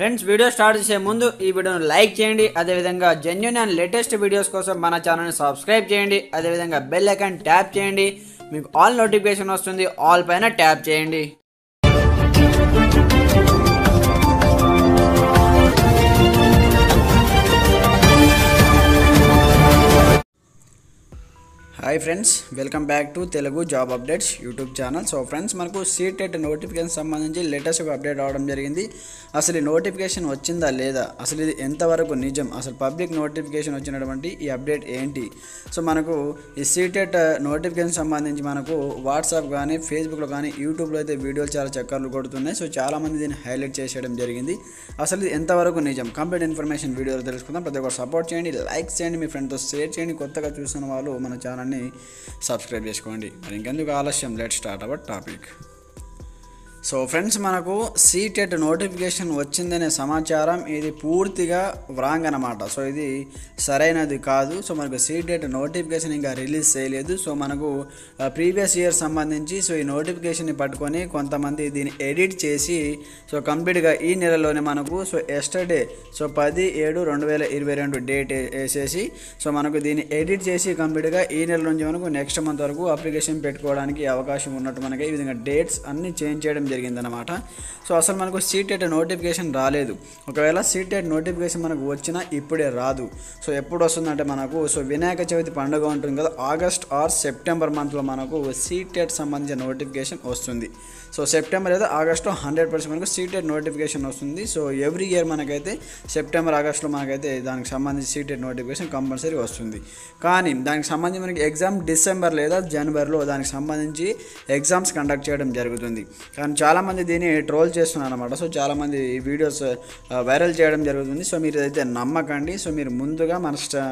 friends video start చేసే ముందు ఈ వీడియోను లైక్ చేయండి అదేవిధంగా జెన్యున్ అండ్ లేటెస్ట్ వీడియోస్ కోసం మన ఛానల్ని సబ్స్క్రైబ్ చేయండి అదేవిధంగా బెల్ ఐకాన్ ట్యాప్ చేయండి మీకు ఆల్ నోటిఫికేషన్ వస్తుంది ఆల్ పైన ట్యాప్ చేయండి hi friends welcome back to Telugu job updates YouTube channel so friends మనకు సీటెట్ నోటిఫికేషన్ సంబంధించి లేటెస్ట్ ఒక అప్డేట్ అవడం జరిగింది అసలు ఈ నోటిఫికేషన్ వచ్చిందా లేదా అసలు ఇది ఎంతవరకు నిజం అసలు పబ్లిక్ నోటిఫికేషన్ వచ్చినటువంటి ఈ అప్డేట్ ఏంటి సో మనకు ఈ సీటెట్ నోటిఫికేషన్ సంబంధించి మనకు వాట్సాప్ కానీ ఫేస్బుక్లో కానీ యూట్యూబ్లో అయితే వీడియోలు చాలా చక్కర్లు కొడుతున్నాయి సో చాలామంది దీన్ని హైలైట్ చేసేయడం జరిగింది అసలు ఇది ఎంతవరకు నిజం కంప్లీట్ ఇన్ఫర్మేషన్ వీడియోలో తెలుసుకుందాం ప్రతి ఒక్కరు సపోర్ట్ చేయండి లైక్ చేయండి మీ ఫ్రెండ్తో షేర్ చేయండి కొత్తగా చూసిన వాళ్ళు మన ఛానల్ని సబ్స్క్రైబ్ చేసుకోండి మరి ఇంకెందుకు ఆలస్యం let start our topic so friends మనకు సీటెట్ నోటిఫికేషన్ వచ్చిందనే సమాచారం ఇది పూర్తిగా వ్రాంగ్ అనమాట సో ఇది సరైనది కాదు సో మనకు సీటెట్ నోటిఫికేషన్ ఇంకా రిలీజ్ చేయలేదు సో మనకు ప్రీవియస్ ఇయర్ సంబంధించి సో ఈ నోటిఫికేషన్ని పట్టుకొని కొంతమంది దీన్ని ఎడిట్ చేసి సో కంప్లీట్గా ఈ నెలలోనే మనకు సో ఎస్టర్డే సో పది ఏడు రెండు వేల ఇరవై రెండు డేట్ వేసేసి సో మనకు దీన్ని ఎడిట్ చేసి కంప్లీట్గా ఈ నెల నుంచి మనకు నెక్స్ట్ మంత్ వరకు అప్లికేషన్ పెట్టుకోవడానికి అవకాశం ఉన్నట్టు మనకి ఈ విధంగా డేట్స్ అన్నీ చేంజ్ చేయడం జరిగిందనమాట సో అసలు మనకు సీటెట్ నోటిఫికేషన్ రాలేదు ఒకవేళ సీటెట్ నోటిఫికేషన్ మనకు వచ్చినా ఇప్పుడే రాదు సో ఎప్పుడు వస్తుందంటే మనకు సో వినాయక చవితి పండుగ ఉంటుంది కదా ఆగస్ట్ ఆర్ సెప్టెంబర్ మంత్లో మనకు సీటెట్ సంబంధించిన నోటిఫికేషన్ వస్తుంది సో సెప్టెంబర్ లేదా ఆగస్ట్లో హండ్రెడ్ పర్సెంట్ మనకు సీటెట్ నోటిఫికేషన్ వస్తుంది సో ఎవ్రీ ఇయర్ మనకైతే సెప్టెంబర్ ఆగస్ట్లో మనకైతే దానికి సంబంధించి సీటెట్ నోటిఫికేషన్ కంపల్సరీ వస్తుంది కానీ దానికి సంబంధించి మనకి ఎగ్జామ్ డిసెంబర్ లేదా జనవరిలో దానికి సంబంధించి ఎగ్జామ్స్ కండక్ట్ చేయడం జరుగుతుంది కానీ చాలామంది దీన్ని ట్రోల్ చేస్తున్నారు అనమాట సో చాలామంది ఈ వీడియోస్ వైరల్ చేయడం జరుగుతుంది సో మీరు అయితే నమ్మకండి సో మీరు ముందుగా మన స్టా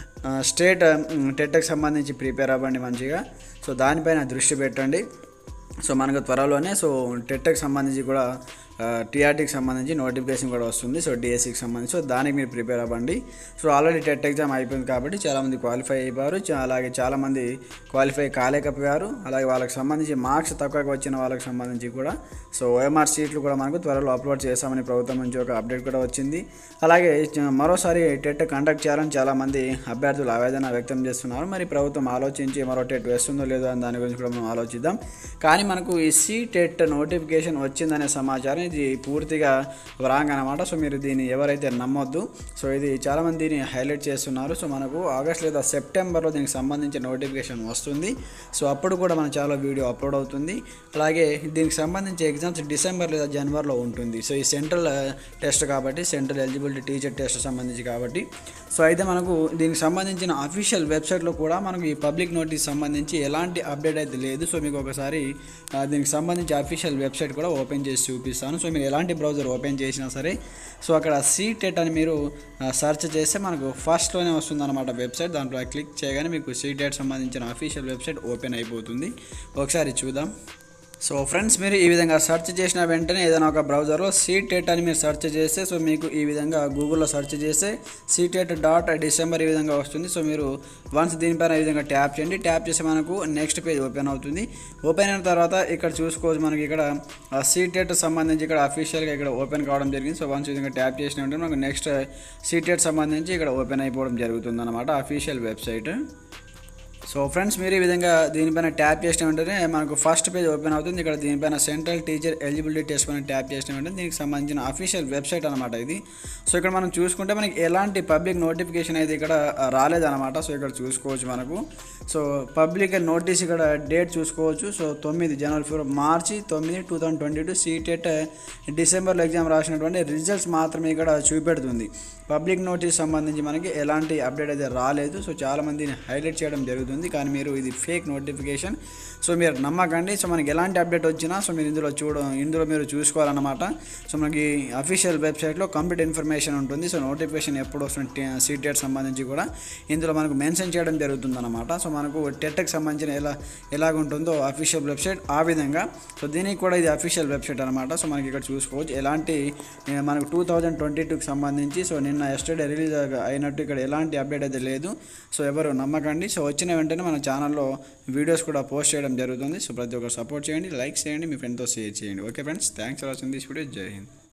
స్టేట్ టెట్కి సంబంధించి ప్రిపేర్ అవ్వండి మంచిగా సో దానిపైన దృష్టి పెట్టండి సో మనకు త్వరలోనే సో టెట్కి సంబంధించి కూడా టీఆర్టీకి సంబంధించి నోటిఫికేషన్ కూడా వస్తుంది సో డిఎస్సికి సంబంధించి సో దానికి మీరు ప్రిపేర్ అవ్వండి సో ఆల్రెడీ టెట్ ఎగ్జామ్ అయిపోయింది కాబట్టి చాలామంది క్వాలిఫై అయిపోయారు చా- అలాగే చాలామంది క్వాలిఫై కాలేకపోయారు అలాగే వాళ్ళకి సంబంధించి మార్క్స్ తక్కువగా వచ్చిన వాళ్ళకి సంబంధించి కూడా సో ఓఎంఆర్ సీట్లు కూడా మనకు త్వరలో అప్లోడ్ చేస్తామని ప్రభుత్వం నుంచి ఒక అప్డేట్ కూడా వచ్చింది అలాగే చ- మరోసారి టెట్ కండక్ట్ చేయాలని చాలామంది అభ్యర్థులు ఆవేదన వ్యక్తం చేస్తున్నారు మరి ప్రభుత్వం ఆలోచించి మరో టెట్ వేస్తుందో లేదో అని దాని గురించి కూడా మనం ఆలోచిద్దాం కానీ మనకు ఈ సీ టెట్ నోటిఫికేషన్ వచ్చిందనే సమాచారం ఇది పూర్తిగా రాంగ్ అనమాట సో మీరు దీన్ని ఎవరైతే నమ్మొద్దు సో ఇది చాలామంది దీన్ని హైలైట్ చేస్తున్నారు సో మనకు ఆగస్ట్ లేదా సెప్టెంబర్లో దీనికి సంబంధించిన నోటిఫికేషన్ వస్తుంది సో అప్పుడు కూడా మన చాలా వీడియో అప్లోడ్ అవుతుంది అలాగే దీనికి సంబంధించి ఎగ్జామ్స్ డిసెంబర్ లేదా జనవరిలో ఉంటుంది సో ఈ సెంట్రల్ టెస్ట్ కాబట్టి సెంట్రల్ ఎలిజిబిలిటీ టీచర్ టెస్ట్ సంబంధించి కాబట్టి సో అయితే మనకు దీనికి సంబంధించిన అఫీషియల్ వెబ్సైట్లో కూడా మనకు ఈ పబ్లిక్ నోటీస్ సంబంధించి ఎలాంటి అప్డేట్ అయితే లేదు సో మీకు ఒకసారి ఆ, దీనికి సంబంధించి అఫీషియల్ వెబ్సైట్ కూడా ఓపెన్ చేసి చూపిస్తాను సో మీరు ఎలాంటి బ్రౌజర్ ఓపెన్ చేసినా సరే సో అక్కడ సీటెట్ అని మీరు సెర్చ్ చేస్తే మనకు ఫస్ట్లోనే వస్తుందన్నమాట వెబ్సైట్ దాంట్లో క్లిక్ చేయగానే మీకు సీటెట్ సంబంధించిన అఫీషియల్ వెబ్సైట్ ఓపెన్ అయిపోతుంది ఒకసారి చూద్దాం సో ఫ్రెండ్స్ మీరు ఈ విధంగా సెర్చ్ చేసిన వెంటనే ఏదైనా ఒక బ్రౌజర్లో సీటెట్ అని మీరు సెర్చ్ చేస్తే సో మీకు ఈ విధంగా గూగుల్లో సెర్చ్ చేస్తే సీటెట్ డాట్ డిసెంబర్ ఈ విధంగా వస్తుంది సో మీరు వన్స్ దీనిపైన ఈ విధంగా ట్యాప్ చేయండి ట్యాప్ చేసి మనకు నెక్స్ట్ పేజ్ ఓపెన్ అవుతుంది ఓపెన్ అయిన తర్వాత ఇక్కడ చూసుకోవచ్చు మనకి ఇక్కడ సీటెట్ సంబంధించి ఇక్కడ అఫీషియల్గా ఇక్కడ ఓపెన్ కావడం జరిగింది సో వన్స్ ఈ విధంగా ట్యాప్ చేసిన వెంటనే మనకు నెక్స్ట్ సీటెట్ సంబంధించి ఇక్కడ ఓపెన్ అయిపోవడం జరుగుతుంది అనమాట అఫీషియల్ వెబ్సైట్ సో ఫ్రెండ్స్ మీరు ఈ విధంగా దీనిపైన ట్యాప్ చేసిన వెంటనే మనకు ఫస్ట్ పేజ్ ఓపెన్ అవుతుంది ఇక్కడ దీనిపైన సెంట్రల్ టీచర్ ఎలిజిబిలిటీ టెస్ట్ పైన ట్యాప్ చేసిన వెంటనే దీనికి సంబంధించిన అఫీషియల్ వెబ్సైట్ అనమాట ఇది సో ఇక్కడ మనం చూసుకుంటే మనకి ఎలాంటి పబ్లిక్ నోటిఫికేషన్ అయితే ఇక్కడ రాలేదన్నమాట సో ఇక్కడ చూసుకోవచ్చు మనకు సో పబ్లిక్ నోటీస్ ఇక్కడ డేట్ చూసుకోవచ్చు సో తొమ్మిది జనవరి ఫిబ్రవరి మార్చి తొమ్మిది two thousand twenty two CTET డిసెంబర్లో ఎగ్జామ్ రాసినటువంటి రిజల్ట్స్ మాత్రమే ఇక్కడ చూపెడుతుంది పబ్లిక్ నోటీస్ సంబంధించి మనకి ఎలాంటి అప్డేట్ అయితే రాలేదు సో చాలామందిని హైలైట్ చేయడం జరుగుతుంది కానీ మీరు ఇది ఫేక్ నోటిఫికేషన్ సో మీరు నమ్మకండి సో మనకి ఎలాంటి అప్డేట్ వచ్చినా సో మీరు ఇందులో చూడ ఇందులో మీరు చూసుకోవాలన్నమాట సో మనకి అఫీషియల్ వెబ్సైట్లో కంప్లీట్ ఇన్ఫర్మేషన్ ఉంటుంది సో నోటిఫికేషన్ ఎప్పుడు వస్తుంది సీటెట్ సంబంధించి కూడా ఇందులో మనకు మెన్షన్ చేయడం జరుగుతుంది అనమాట సో మనకు టెట్కి సంబంధించిన ఎలా ఎలాగ ఉంటుందో అఫీషియల్ వెబ్సైట్ ఆ విధంగా సో దీనికి కూడా ఇది అఫీషియల్ వెబ్సైట్ అనమాట సో మనకి ఇక్కడ చూసుకోవచ్చు ఎలాంటి ఏ, మనకు టూ థౌజండ్ ట్వంటీ టూకి సంబంధించి సో నిన్న ఎస్టర్డే రిలీజ్ అయినట్టు ఇక్కడ ఎలాంటి అప్డేట్ అయితే లేదు సో ఎవరు నమ్మకండి సో వచ్చిన వెంటనే మన ఛానల్లో వీడియోస్ కూడా పోస్ట్ చేయడం జరుగుతుంది సో ప్రతి ఒక్కరు సపోర్ట్ చేయండి లైక్ చేయండి మీ ఫ్రెండ్తో షేర్ చేయండి okay friends thanks for watching this video జై హింద్